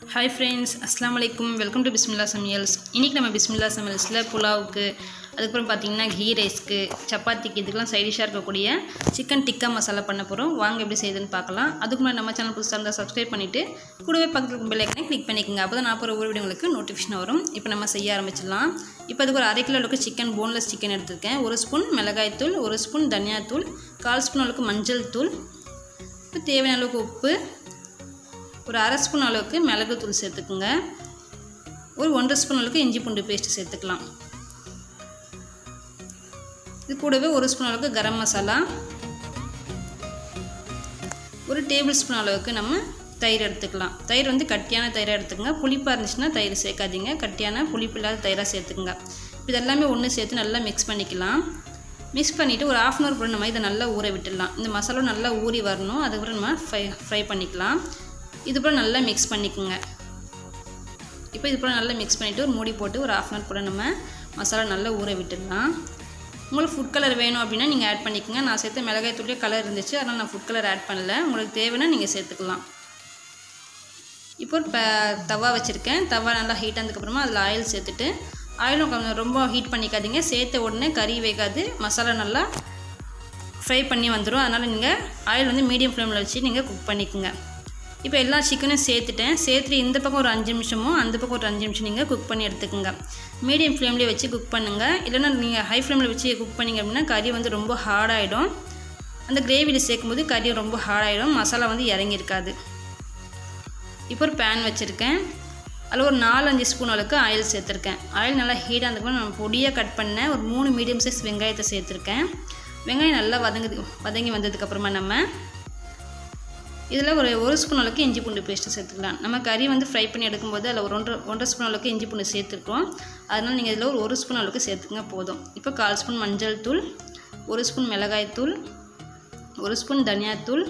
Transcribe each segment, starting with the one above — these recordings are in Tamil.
ஹாய் ஃப்ரெண்ட்ஸ் அஸ்லாம் வலைக்கும் வெல்கம் டு பிஸ்மில்லா சமையல்ஸ் இன்றைக்கி நம்ம பிஸ்மில்லா சமையல்ஸில் புலாவுக்கு அதுக்கப்புறம் பார்த்தீங்கன்னா கீ ரைஸ்க்கு சப்பாத்திக்கு இதுக்கெல்லாம் சைடிஷாக இருக்கக்கூடிய சிக்கன் டிக்கா மசாலா பண்ண போகிறோம் வாங்க எப்படி செய்யுதுன்னு பார்க்கலாம் அதுக்கு முன்னாடி நம்ம சேனல் புதுசாக இருந்தால் சப்ஸ்கிரைப் பண்ணிவிட்டு கூடவே பக்கத்தில் பெல் ஐக்கனை கிளிக் பண்ணிக்கோங்க அப்போ தான் நான் போகிற ஒரு வீடியோ உங்களுக்கு நோட்டிஃபிகேஷன் வரும் இப்போ நம்ம செய்ய ஆரம்பிச்சிடலாம் இப்போ அதுக்கு ஒரு அரை கிலோ அளவுக்கு சிக்கன் போன்லெஸ் சிக்கன் எடுத்திருக்கேன் ஒரு ஸ்பூன் மிளகாய்த்தூள் ஒரு ஸ்பூன் தனியாத்தூள் கால் ஸ்பூன் அளவுக்கு மஞ்சள் தூள் இப்போ தேவையான அளவுக்கு உப்பு ஒரு அரை ஸ்பூன் அளவுக்கு மிளகுத்தூள் சேர்த்துக்குங்க ஒரு ஒன்றரை ஸ்பூன் அளவுக்கு இஞ்சி பூண்டு பேஸ்ட்டு சேர்த்துக்கலாம் இது கூடவே ஒரு ஸ்பூன் அளவுக்கு கரம் மசாலா ஒரு டேபிள் ஸ்பூன் அளவுக்கு நம்ம தயிர் எடுத்துக்கலாம் தயிர் வந்து கட்டியான தயிராக எடுத்துக்கங்க புளிப்பாக இருந்துச்சுன்னா தயிர் சேர்க்காதீங்க கட்டியான புளிப்பு இல்லாத தயிராக சேர்த்துக்குங்க இது எல்லாமே ஒன்று சேர்த்து நல்லா மிக்ஸ் பண்ணிக்கலாம் மிக்ஸ் பண்ணிவிட்டு ஒரு ஆஃப் அன் ஹவர் கூட நம்ம இதை நல்லா ஊற விட்டுடலாம் இந்த மசாலா நல்லா ஊறி வரணும் அதுக்கப்புறம் நம்ம ஃப்ரை ஃப்ரை பண்ணிக்கலாம் இது போல் நல்லா மிக்ஸ் பண்ணிக்கோங்க இப்போ இது போல் நல்லா மிக்ஸ் பண்ணிவிட்டு ஒரு மூடி போட்டு ஒரு ஆஃப் அன் ஹவர் கூட நம்ம மசாலா நல்லா ஊற விட்டுடலாம் உங்களுக்கு ஃபுட் கலர் வேணும் அப்படின்னா நீங்கள் ஆட் பண்ணிக்கோங்க நான் சேர்த்த மிளகாய் தூள்லேயே கலர் இருந்துச்சு அதனால் நான் ஃபுட் கலர் ஆட் பண்ணல உங்களுக்கு தேவைன்னா நீங்கள் சேர்த்துக்கலாம் இப்போ ஒரு ப தவா வச்சுருக்கேன் தவா நல்லா ஹீட் ஆனதுக்கப்புறமா அதில் ஆயில் சேர்த்துட்டு ஆயிலும் கொஞ்சம் ரொம்ப ஹீட் பண்ணிக்காதீங்க சேர்த்த உடனே கறி வேகாது மசாலா நல்லா ஃப்ரை பண்ணி வந்துடும் அதனால் நீங்கள் ஆயில் வந்து மீடியம் ஃப்ளேமில் வச்சு நீங்கள் குக் பண்ணிக்கோங்க இப்போ எல்லா சிக்கனும் சேர்த்துட்டேன் சேர்த்துட்டு இந்த பக்கம் ஒரு அஞ்சு நிமிஷமும் அந்த பக்கம் ஒரு அஞ்சு நிமிஷம் நீங்கள் குக் பண்ணி எடுத்துக்கோங்க மீடியம் ஃப்ளேம்லேயே வச்சு குக் பண்ணுங்கள் இல்லைன்னா நீங்கள் ஹை ஃப்ளேமில் வச்சு குக் பண்ணிங்க அப்படின்னா கறி வந்து ரொம்ப ஹார்டாகிடும் அந்த கிரேவியில் சேர்க்கும்போது கறி ரொம்ப ஹார்டாகிடும் மசாலா வந்து இறங்கியிருக்காது இப்போ ஒரு பேன் வச்சுருக்கேன் அதில் ஒரு நாலஞ்சு ஸ்பூன் அளவுக்கு ஆயில் சேர்த்துருக்கேன் ஆயில் நல்லா ஹீட் ஆனதுக்கப்புறம் நம்ம பொடியாக கட் பண்ண ஒரு மூணு மீடியம் சைஸ் வெங்காயத்தை சேர்த்துருக்கேன் வெங்காயம் நல்லா வதங்குது வதங்கி வந்ததுக்கப்புறமா நம்ம இதில் ஒரு ஒரு ஸ்பூன் அளவுக்கு இஞ்சி பூண்டு பேஸ்ட்டு சேர்த்துக்கலாம் நம்ம கறி வந்து ஃப்ரை பண்ணி எடுக்கும்போது அதில் ஒரு ஒன்றரை ஒன்றரை ஸ்பூன் அளவுக்கு இஞ்சி பூண்டு சேர்த்துருக்கோம் அதனால் நீங்கள் இதில் ஒரு ஒரு ஸ்பூன் அளவுக்கு சேர்த்துங்க போதும் இப்போ கால் ஸ்பூன் மஞ்சள் தூள் ஒரு ஸ்பூன் மிளகாய் தூள் ஒரு ஸ்பூன் தனியாத்தூள்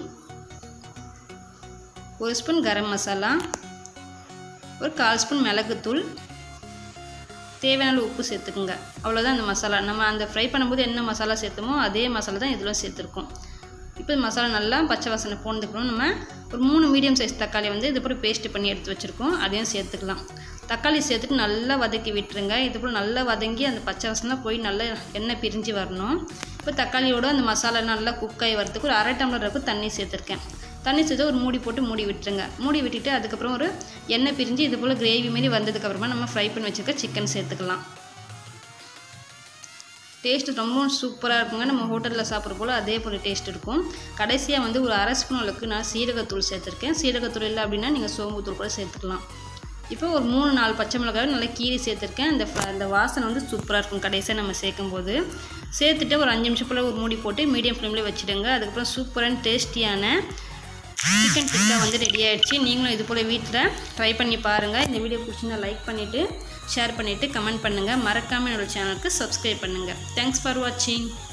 ஒரு ஸ்பூன் கரம் மசாலா ஒரு கால் ஸ்பூன் மிளகுத்தூள் தேவையான உப்பு சேர்த்துக்குங்க அவ்வளோதான் அந்த மசாலா நம்ம அந்த ஃப்ரை பண்ணும்போது என்ன மசாலா சேர்த்தோமோ அதே மசாலா தான் இதில் சேர்த்துருக்கோம் இப்போ மசாலா நல்லா பச்சை வாசனை போனதுக்கப்புறம் நம்ம ஒரு மூணு மீடியம் சைஸ் தக்காளி வந்து இது போல் பேஸ்ட்டு பண்ணி எடுத்து வச்சுருக்கோம் அதையும் சேர்த்துக்கலாம் தக்காளி சேர்த்துட்டு நல்லா வதக்கி விட்டுருங்க இது போல் நல்லா வதங்கி அந்த பச்சை வாசனைலாம் போய் நல்லா எண்ணெய் பிரிஞ்சு வரணும் இப்போ தக்காளியோட அந்த மசாலா நல்லா குக் ஆகி வரதுக்கு ஒரு அரை டம்ளர் அளவுக்கு தண்ணி சேர்த்துருக்கேன் தண்ணி சேர்த்து ஒரு மூடி போட்டு மூடி விட்டுருங்க மூடி விட்டுட்டு அதுக்கப்புறம் ஒரு எண்ணெய் பிரிஞ்சு இது போல் கிரேவி மாரி வந்ததுக்கப்புறமா நம்ம ஃப்ரை பண்ணி வச்சுருக்க சிக்கன் சேர்த்துக்கலாம் டேஸ்ட்டு ரொம்பவும் சூப்பராக இருக்குங்க நம்ம ஹோட்டலில் சாப்பிட்ற போல் அதே போல் டேஸ்ட் இருக்கும் கடைசியாக வந்து ஒரு அரை ஸ்பூன் அளவுக்கு நான் சீரகத்தூள் சேர்த்துருக்கேன் சீரகத்தூள் இல்லை அப்படின்னா நீங்கள் சோம்புத்தூள் கூட சேர்த்துக்கலாம் இப்போ ஒரு மூணு நாலு பச்சை மிளகாய் நல்லா கீரி சேர்த்துருக்கேன் அந்த அந்த வாசனை வந்து சூப்பராக இருக்கும் கடைசியாக நம்ம சேர்க்கும்போது சேர்த்துட்டு ஒரு அஞ்சு நிமிஷம் போல் ஒரு மூடி போட்டு மீடியம் ஃப்ளேமில் வச்சுடுங்க அதுக்கப்புறம் சூப்பரான டேஸ்டியான சிக்கன் டிக்கா வந்து ரெடி ஆகிடுச்சு நீங்களும் இது போல் வீட்டில் ட்ரை பண்ணி பாருங்கள் இந்த வீடியோ பிடிச்சிருந்தா லைக் பண்ணிவிட்டு ஷேர் பண்ணிவிட்டு கமெண்ட் பண்ணுங்கள் மறக்காமல் என்னோடய சேனலுக்கு சப்ஸ்கிரைப் பண்ணுங்கள் தேங்க்ஸ் ஃபார் வாட்சிங்